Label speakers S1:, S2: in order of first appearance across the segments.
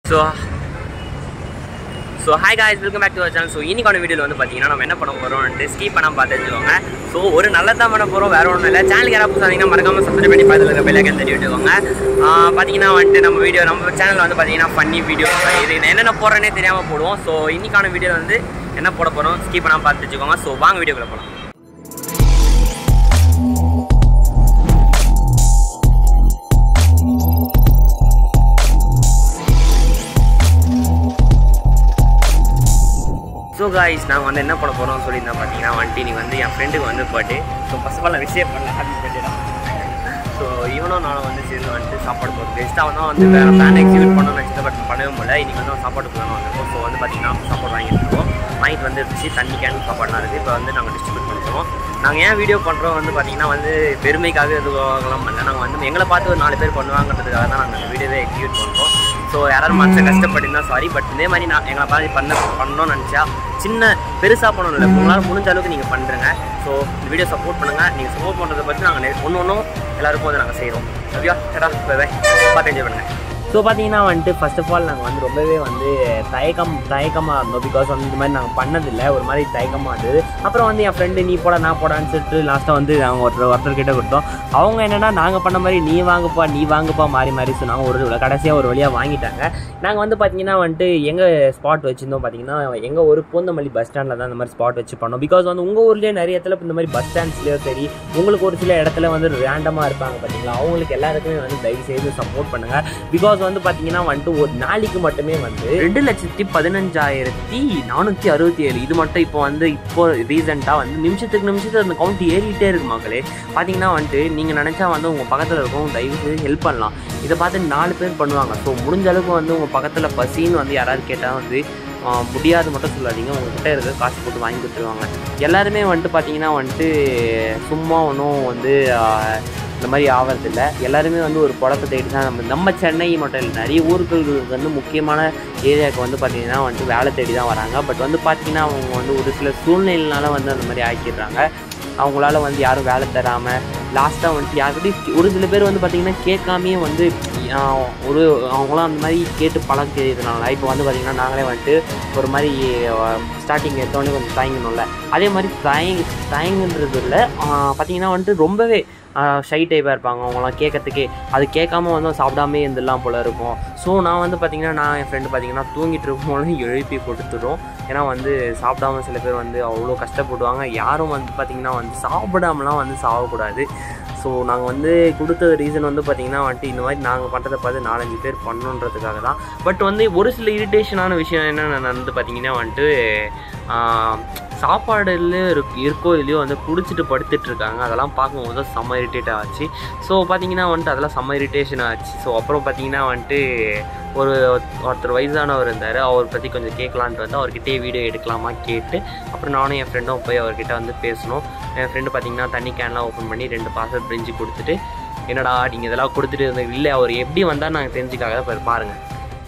S1: So so hi guys welcome back to our channel so இன்னைக்கான வீடியோவில் வந்து பார்த்தீங்கன்னா நம்ம என்ன பண்ண போகிறோம்ட்டு ஸ்கீப் பண்ணாம பார்த்து வச்சுக்கோங்க ஸோ ஒரு நல்லதான் பண்ண போகிறோம் வேற ஒன்றும் இல்லை சேனலுக்கு யாராவது புதுசாக மறக்காம சப்ஸ்கிரைப் பண்ணி பார்த்து இருக்க பெல்லைக்கன் தட்டி விட்டுக்கோங்க ஆஹ் பார்த்தீங்கன்னா வந்துட்டு நம்ம வீடியோ நம்ம சேனல் வந்து பார்த்தீங்கன்னா ஃபன்னி வீடியோ இது என்னென்ன போடுறேனே தெரியாமல் போடுவோம் ஸோ இன்னைக்கான வீடியோவில் வந்து என்ன போட போகிறோம் ஸ்கீப் பண்ணாமல் பார்த்து வச்சுக்கோங்க ஸோ வாங்க வீடியோக்குள்ள போகலாம் ஸோ காய்ஸ் நாங்கள் வந்து என்ன பண்ண போகிறோம் சொல்லியிருந்தோம் பார்த்தீங்கன்னா வந்துட்டு நீ வந்து என் ஃப்ரெண்டுக்கு வந்து birthday so first of all நான் விஷயம் பண்ணல ஹாப்பி பர்த்டே தான் ஸோ இவனும் நானும் வந்து சேர்ந்து வந்துட்டு சாப்பாடு போகிறோம் பெஸ்ட்டாக வந்து வந்து வேறு பிளான் எக்ஸிக்யூட் பண்ணணும்னு நினச்சிட்டு பட் பண்ணவே முடியல இன்றைக்கி வந்து சாப்பாடு போகணும் வந்திருக்கோம் ஸோ வந்து பார்த்தீங்கன்னா சாப்பாடு வாங்கிட்டு இருக்கோம் வாங்கிட்டு வந்து இருந்துச்சு தண்ணி கேன் சாப்பாடுலாம் இருக்குது இப்போ வந்து நாங்கள் டிஸ்ட்ரிபியூட் பண்ணுறோம் நாங்கள் ஏன் வீடியோ பண்ணுறோம் வந்து பார்த்தீங்கன்னா வந்து பெருமைக்காக எதுவாகலாம் பண்ணல நாங்கள் வந்து எங்களை பார்த்து ஒரு நாலு பேர் பண்ணுவாங்கிறதுக்காக தான் நாங்கள் இந்த வீடியோவே எக்ஸிக்யூட் பண்ணுறோம் ஸோ யாராவது மனசை கஷ்டப்பட்டிருந்தா சாரி பட் இதே மாதிரி நான் எங்களை பார்த்து பண்ண பண்ணணும்னு நினச்சா சின்ன பெருசாக பண்ணணும் இல்லை உங்களால் முடிஞ்ச அளவுக்கு நீங்கள் பண்ணுறங்க ஸோ இந்த வீடியோ சப்போர்ட் பண்ணுங்கள் நீங்கள் சப்போர்ட் பண்ணுறதை பற்றி நாங்கள் ஒன்று ஒன்றும் எல்லாருக்கும் வந்து நாங்கள் செய்கிறோம் ஓகேவா டடா பை பை பார்த்து என்ஜாய் பண்ணுங்கள் ஸோ பார்த்தீங்கன்னா வந்துட்டு ஃபர்ஸ்ட் ஆஃப் ஆல் நாங்கள் வந்து ரொம்பவே வந்து தயக்கம் தயக்கமாக இருந்தோம் பிகாஸ் வந்து இந்த மாதிரி நாங்கள் பண்ணதில்லை ஒரு மாதிரி தயக்கமாக இருந்தது அப்புறம் வந்து என் ஃப்ரெண்டு நீ போட நான் போடான்னு சொல்லிட்டு லாஸ்ட்டாக வந்து நாங்கள் ஒருத்தர் ஒருத்தர்கிட்ட கொடுத்தோம் அவங்க என்னென்னா நாங்கள் பண்ண மாதிரி நீ வாங்குப்பா நீ வாங்குப்பா மாறி மாறி சொன்னாங்க ஒரு கடைசியாக ஒரு வழியாக வாங்கிட்டாங்க நாங்கள் வந்து பார்த்தீங்கன்னா வந்துட்டு எங்கள் ஸ்பாட் வச்சுருந்தோம் பார்த்தீங்கன்னா எங்கள் ஒரு பூந்தமல்லி பஸ் ஸ்டாண்டில் தான் இந்த மாதிரி ஸ்பாட் வச்சு பண்ணோம் பிகாஸ் வந்து உங்கள் ஊர்லேயே நிறைய இடத்துல இந்த மாதிரி பஸ் ஸ்டாண்ட்ஸ்லேயோ சரி உங்களுக்கு ஒரு சில இடத்துல வந்து ரேண்டமாக இருப்பாங்க பார்த்தீங்களா அவங்களுக்கு எல்லாருக்குமே வந்து தயவு செய்து சப்போர்ட் பண்ணுங்கள் பிகாஸ் வந்து பார்த்தீங்கன்னா வந்துட்டு ஒரு நாளைக்கு மட்டுமே வந்து ரெண்டு லட்சத்தி பதினஞ்சாயிரத்தி நானூற்றி அறுபத்தி ஏழு இது மட்டும் இப்போ வந்து இப்போ ரீசெண்டாக வந்து நிமிஷத்துக்கு நிமிஷத்துக்கு அந்த கவுண்ட் ஏறிட்டே இருக்கு மக்களே பார்த்தீங்கன்னா வந்துட்டு நீங்கள் நினச்சா வந்து உங்கள் பக்கத்தில் இருக்கவங்க தயவு செய்து ஹெல்ப் பண்ணலாம் இதை பார்த்து நாலு பேர் பண்ணுவாங்க ஸோ முடிஞ்ச அளவுக்கு வந்து உங்கள் பக்கத்தில் பசின்னு வந்து யாராவது கேட்டால் வந்து ஆஹ், முடியாது மட்டும் சொல்லாதீங்க உங்ககிட்ட இருக்க காசு போட்டு வாங்கி கொடுத்துருவாங்க எல்லாருமே வந்துட்டு பார்த்தீங்கன்னா வந்துட்டு சும்மா ஒன்றும் வந்து ஆஹ், இந்த மாதிரி ஆவறதில்ல எல்லாருமே வந்து ஒரு குளத்தை தேடி தான் நம்ம நம்ம சென்னை மட்டும் இல்லை நிறைய ஊர்களுக்கு வந்து முக்கியமான ஏரியாவுக்கு வந்து பார்த்திங்கன்னா வந்துட்டு வேலை தேடி தான் வராங்க பட் வந்து பார்த்திங்கன்னா அவங்க வந்து ஒரு சில சூழ்நிலையினால வந்து அந்த மாதிரி ஆக்கிடுறாங்க அவங்களால வந்து யாரும் வேலை தராமல் லாஸ்ட்டாக வந்துட்டு யாருக்கிட்டையும் ஒரு சில பேர் வந்து பார்த்திங்கன்னா கேட்காமையே வந்து ஆஹ், ஒரு அவங்களாம் அந்த மாதிரி கேட்டு பழம் தெரியுதுனால இப்போ வந்து பார்த்திங்கன்னா நாங்களே வந்துட்டு ஒரு மாதிரி ஸ்டார்டிங் எடுத்தோடனே கொஞ்சம் தயங்கணும்ல அதே மாதிரி தயங்க தயங்குன்றது இல்லை பார்த்திங்கன்னா வந்துட்டு ரொம்பவே ஷை டைப்பாக இருப்பாங்க அவங்களாம் கேட்கறதுக்கே அது கேட்காம வந்து சாப்பிடாமே இருந்துடலாம் போல இருக்கும் ஸோ நான் வந்து பார்த்திங்கன்னா நான் என் ஃப்ரெண்டு பார்த்திங்கன்னா தூங்கிட்டு இருக்கும்போது எழுப்பி கொடுத்துடும் ஏன்னா வந்து சாப்பிடாம சில பேர் வந்து அவ்வளோ கஷ்டப்படுவாங்க யாரும் வந்து பார்த்திங்கன்னா வந்து சாப்பிடாமலாம் வந்து சாகக்கூடாது ஸோ நாங்கள் வந்து கொடுத்த ரீசன் வந்து பார்த்திங்கன்னா வந்துட்டு இந்த மாதிரி நாங்கள் பண்ணுறதை பார்த்து நாலஞ்சு பேர் பண்ணணுன்றதுக்காக தான் பட் வந்து ஒரு சில இரிட்டேஷனான விஷயம் என்ன வந்து பார்த்திங்கன்னா வந்துட்டு ஆஹ், சாப்பாடுல இருக்கு இருக்கோ இல்லையோ வந்து குடிச்சிட்டு படுத்துட்டு இருக்காங்க அதெல்லாம் பார்க்கும்போது தான் செம்ம இரிட்டேட் ஆச்சு ஸோ பார்த்தீங்கன்னா வந்துட்டு அதெல்லாம் செம்ம இரிட்டேஷன் ஆச்சு ஸோ அப்புறம் பார்த்தீங்கன்னா வந்துட்டு ஒரு ஒருத்தர் வயசானவர் இருந்தார் அவர் பற்றி கொஞ்சம் கேட்கலான்ட்டு வந்து அவர்கிட்டயே வீடியோ எடுக்கலாமா கேட்டு அப்புறம் நானும் என் ஃப்ரெண்டும் போய் அவர்கிட்ட வந்து பேசணும் என் ஃப்ரெண்டு பார்த்தீங்கன்னா தண்ணி கேன்லாம் ஓப்பன் பண்ணி ரெண்டு பார்சல் பிரிஞ்சு கொடுத்துட்டு என்னடா நீங்கள் இதெல்லாம் கொடுத்துட்டு இருந்த இல்லை அவர் எப்படி வந்தால் நாங்கள் தெரிஞ்சுக்காக பாரு பாருங்கள்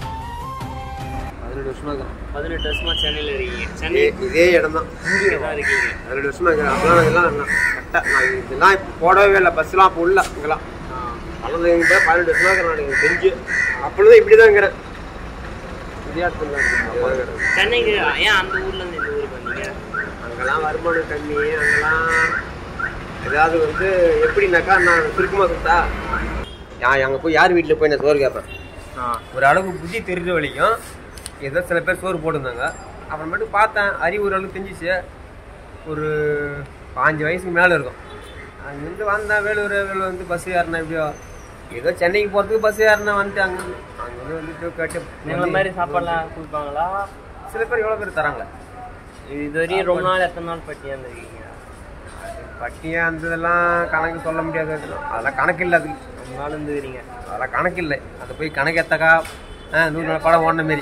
S2: பதினெட்டு வருஷமா இருக்கிறேன்
S1: பதினெட்டு வருஷமா சென்னையில் இருக்கீங்க
S2: இதே- இதே இடம் தான்
S1: தான் இருக்கீங்க
S2: பதினெட்டு வருஷமா இருக்கிறேன் அப்பெல்லாம் இதெல்லாம் கரெக்டாக நான் இதெல்லாம் இப்போ போடவே இல்லை பஸ்லாம் அப்போ உள்ள இங்கெல்லாம் வளர்ந்து எங்கிட்ட பதினெட்டு வருஷமா இருக்கிறேன் நான் எனக்கு தெரிஞ்சு அப்பொழுதும் இப்படி தான் இருக்கிறேன் இதே இடத்துல தான் இருக்கிறேன். அப்பா இருக்கிறேன்.
S1: சென்னைக்கு ஏன் அந்த ஊர்லேருந்து இந்த ஊருக்கு வந்தீங்க
S2: அங்கெல்லாம் வருமானம் கம்மி அங்கெல்லாம் ஏதாவது வந்து எப்படின்னாக்கா நான் சுருக்கமாக கொடுத்தா யா- அங்கே போய் யார் வீட்டில் போய் நான் சோறு கேட்பேன்
S1: ஆ
S2: ஒரு அளவுக்கு புத்தி தெரிஞ்ச வரைக்கும் ஏதோ சில பேர் சோறு போட்டிருந்தாங்க அப்புறமேட்டு பார்த்தேன் அறிவு ஒரு அளவுக்கு தெரிஞ்சிச்சு ஒரு பாஞ்சு வயசுக்கு மேலே இருக்கும் அங்கேருந்து வந்தேன் வேலூர் வேலூர் வந்து பஸ் ஏறினேன் எப்படியோ ஏதோ சென்னைக்கு போகிறதுக்கு பஸ் ஏறினேன் வந்துட்டு அங்கே அங்கே வந்துட்டு கேட்டு
S1: எங்களை மாதிரி சாப்பாடுலாம் கொடுப்பாங்களா
S2: சில பேர் எவ்வளோ பேர் தராங்களே
S1: இது வரையும் ரொம்ப நாள் எத்தனை நாள் பட்டியாக இருந்திருக்கீங்க
S2: பட்டியாக இருந்ததெல்லாம் கணக்கு சொல்ல முடியாது அதெல்லாம். அதெல்லாம் கணக்கு இல்லை அதுக்கு
S1: ரொம்ப நாள் இருந்துக்கிறீங்க
S2: அதெல்லாம் கணக்கு இல்லை அதை போய் கணக்கு எத்தக்கா ஆ நூறு நாள் படம் ஓடின மாரி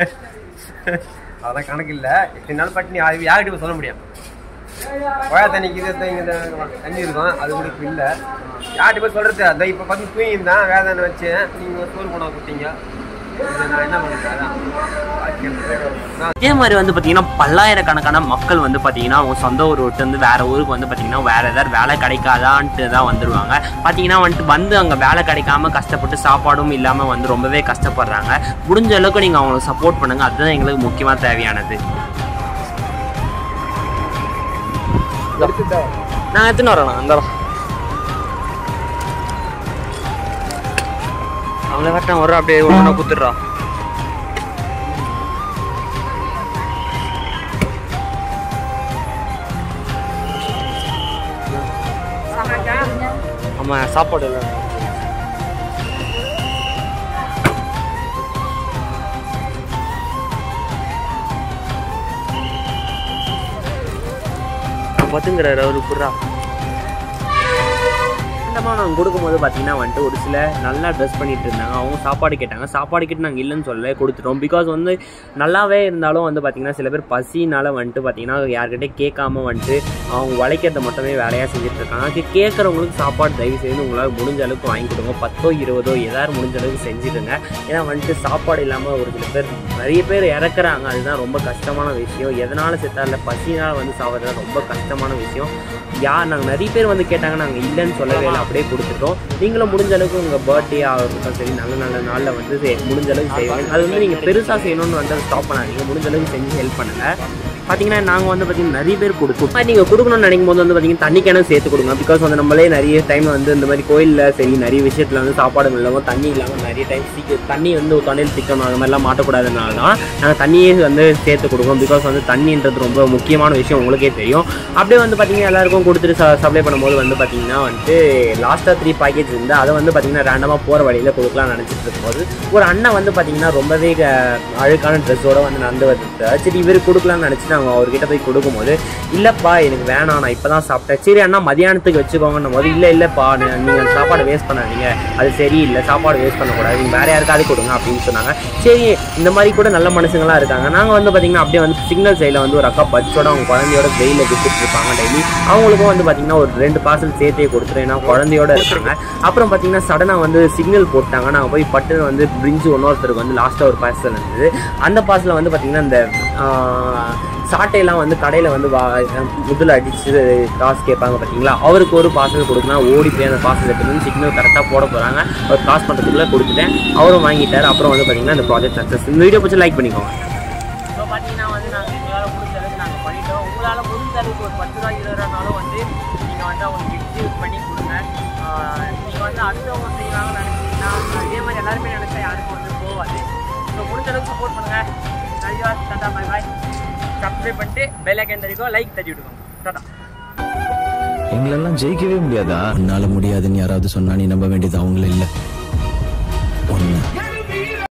S2: அதெல்லாம் கணக்கு இல்லை எத்தனை நாள் பட்டினி அது யார்கிட்ட போய் சொல்ல முடியும் கோயா தண்ணிக்கு இது இது இங்க தண்ணி இருக்கும் அது கூட இப்போ இல்லை யார்கிட்ட போய் சொல்கிறது அந்த இப்போ பார்த்து தூங்கியிருந்தான் வேதனை வச்சு நீங்கள் சோறு போன கொடுத்தீங்க இதை நான் என்ன பண்ணுறது அதான் வாழ்க்கை முன்னேறணும்.
S1: இதே மாதிரி வந்து பார்த்தீங்கன்னா பல்லாயிரக்கணக்கான மக்கள் வந்து பார்த்தீங்கன்னா அவங்க சொந்த ஊர் விட்டு வந்து வேற ஊருக்கு வந்து பார்த்தீங்கன்னா வேற ஏதாவது வேலை கிடைக்காதான்ட்டு தான் வந்துடுவாங்க பார்த்தீங்கன்னா வந்துட்டு வந்து அங்கே வேலை கிடைக்காம கஷ்டப்பட்டு சாப்பாடும் இல்லாமல் வந்து ரொம்பவே கஷ்டப்படுறாங்க முடிஞ்ச அளவுக்கு நீங்கள் அவங்களுக்கு சப்போர்ட் பண்ணுங்க அதுதான் எங்களுக்கு முக்கியமாக தேவையானது நான் எத்தனை வரேன் அந்த அவங்கள கரெக்டாக வர்றா அப்படியே ஒன்றா குத்துடுறா ஆமாம் சாப்பாடு இல்லை பத்துங்கிறாரு அவரு புறா அந்தமாக நாங்கள் கொடுக்கும்போது பார்த்தீங்கன்னா வந்துட்டு ஒரு சில நல்லா ட்ரெஸ் பண்ணிட்டு இருந்தாங்க அவங்க சாப்பாடு கேட்டாங்க சாப்பாடு கேட்டு நாங்கள் இல்லைன்னு சொல்லவே கொடுத்துட்டோம் பிகாஸ் வந்து நல்லாவே இருந்தாலும் வந்து பார்த்தீங்கன்னா சில பேர் பசினால வந்துட்டு பார்த்தீங்கன்னா யார்கிட்டயும் கேட்காம வந்துட்டு அவங்க உழைக்கிறத மட்டுமே வேலையாக செஞ்சுட்டு இருக்காங்க அது கேட்குறவங்களுக்கு சாப்பாடு தயவு செய்து உங்களால் முடிஞ்ச அளவுக்கு வாங்கி கொடுங்க பத்தோ இருபதோ ஏதாவது முடிஞ்ச அளவுக்கு செஞ்சுடுங்க ஏன்னா வந்துட்டு சாப்பாடு இல்லாமல் ஒரு சில பேர் நிறைய பேர் இறக்குறாங்க அதுதான் ரொம்ப கஷ்டமான விஷயம் எதனால் செத்தா இல்லை பசினால் வந்து சாப்பிட்றது ரொம்ப கஷ்டமான விஷயம் யார் நாங்கள் நிறைய பேர் வந்து கேட்டாங்க நாங்கள் இல்லைன்னு சொல்லவே இல்லை அப்படியே கொடுத்துட்டோம் நீங்களும் முடிஞ்ச அளவுக்கு உங்கள் பர்த்டே ஆகட்டும் சரி நல்ல நல்ல நாளில் வந்து செ- முடிஞ்ச அளவுக்கு செய்வீங்க அது வந்து நீங்கள் பெருசாக செய்யணும்னு வந்து ஸ்டாப் பண்ணாதீங்க முடிஞ்ச அளவுக்கு செஞ்சு ஹெல்ப் பண்ணுங்கள் பார்த்தீங்கன்னா நாங்கள் வந்து பார்த்தீங்கன்னா நிறைய பேர் கொடுப்போம் நீங்கள் கொடுக்கணும்னு நினைக்கும் போது வந்து பார்த்தீங்கன்னா தண்ணி கிணறு சேர்த்து கொடுங்க பிகாஸ் வந்து நம்மளே நிறைய டைம் வந்து இந்த மாதிரி கோயிலில் சரி நிறைய விஷயத்தில் வந்து சாப்பாடு இல்லாமல் தண்ணி இல்லாமல் நிறைய டைம் சீக்கிரம் தண்ணி வந்து தொண்டையில் சிக்கணும் அது மாதிரிலாம் மாட்டக்கூடாதுனால தான் நாங்கள் தண்ணியே வந்து சேர்த்து கொடுப்போம் பிகாஸ் வந்து தண்ணின்றது ரொம்ப முக்கியமான விஷயம் உங்களுக்கே தெரியும் அப்படியே வந்து பார்த்தீங்கன்னா எல்லாருக்கும் கொடுத்துட்டு ச சப்ளை பண்ணும்போது வந்து பார்த்தீங்கன்னா வந்துட்டு லாஸ்ட்டாக த்ரீ பேக்கேஜ் இருந்து அதை வந்து பார்த்தீங்கன்னா ரேண்டமாக போகிற வழியில் கொடுக்கலாம்னு நினச்சிட்டு இருக்கும்போது ஒரு அண்ணன் வந்து பார்த்தீங்கன்னா ரொம்பவே க- அழுக்கான ட்ரெஸ்ஸோட வந்து நடந்து வந்துட்டு சரி இவர் கொடுக்கலாம்னு நினச்சி நாங்கள் அவர்கிட்ட போய் கொடுக்கும்போது இல்லைப்பா எனக்கு வேணாம் நான் இப்போ தான் சாப்பிட்டேன் சரி அண்ணா மதியானத்துக்கு வச்சுக்கோங்கன்னும் போது இல்லை இல்லைப்பா நீங்கள் சாப்பாடு வேஸ்ட் பண்ணாதீங்க அது சரியில்லை சாப்பாடு வேஸ்ட் பண்ணக்கூடாது நீங்கள் வேறு யாருக்காவது கொடுங்க அப்படின்னு சொன்னாங்க சரி இந்த மாதிரி கூட நல்ல மனுஷங்களாம் இருக்காங்க நாங்கள் வந்து பார்த்தீங்கன்னா அப்படியே வந்து சிக்னல் சைடில் வந்து ஒரு அக்கா பச்சோட அவங்க குழந்தையோட வெயிலில் வித்துட்டு இருப்பாங்க டெய்லி அவங்களுக்கும் வந்து பார்த்தீங்கன்னா ஒரு ரெண்டு பார்சல் சேர்த்தே கொடுத்துருவேன் ஏன்னா குழந்தையோட இருக்காங்க அப்புறம் பார்த்தீங்கன்னா சடனாக வந்து சிக்னல் போட்டாங்க நாங்கள் போய் பட்டுன்னு வந்து பிரிஞ்சு இன்னொருத்தருக்கு வந்து லாஸ்ட்டாக ஒரு பார்சல் இருந்தது அந்த பார்சலில் வந்து பார்த்தீங்கன்னா இந்த ஆஹ், சாட்டையெல்லாம் வந்து கடையில் வந்து வா முதல்ல அடிச்சு காசு கேட்பாங்க பார்த்தீங்களா அவருக்கு ஒரு பார்சல் கொடுக்கலாம் ஓடி போய் அந்த பார்சல் எடுத்துன்னு சிக்னல் கரெக்டாக போட போகிறாங்க அவர் காசு பண்ணுறதுக்குள்ளே கொடுத்துட்டேன் அவரும் வாங்கிட்டார் அப்புறம் வந்து பார்த்தீங்கன்னா இந்த ப்ராஜெக்ட் சக்ஸஸ் இந்த வீடியோ பிடிச்சி லைக் பண்ணிக்கோங்க ஸோ பார்த்தீங்கன்னா வந்து நாங்கள் எங்களால் முடிஞ்ச அளவுக்கு நாங்கள் பண்ணிட்டோம் உங்களால் முடிஞ்ச அளவுக்கு ஒரு பத்து ரூபா இருபது ரூபானாலும் வந்து நீங்கள் வந்து அவங்களுக்கு எக்ஸிக்யூட் பண்ணி கொடுங்க நீங்கள் வந்து அடுத்தவங்க செய்வாங்கன்னு நினச்சிங்கன்னா இதே மாதிரி எல்லாருமே நினச்சா யாருக்கும் வந்து போகாது ஸோ முடிஞ்ச அளவுக்கு சப்போர்ட் பண்ணுங்கள் நிறையா டாட்டா பாய் பாய் சப்ஸ்கிரைப் பண்ணிட்டு பெல் ஐக்கன் தெரிவிக்கும் லைக் தட்டி விட்டுக்கோங்க டாட்டா
S3: எங்களெல்லாம் ஜெயிக்கவே முடியாதா
S4: உன்னால முடியாதுன்னு யாராவது சொன்னா நீ நம்ப வேண்டியது அவங்கள இல்ல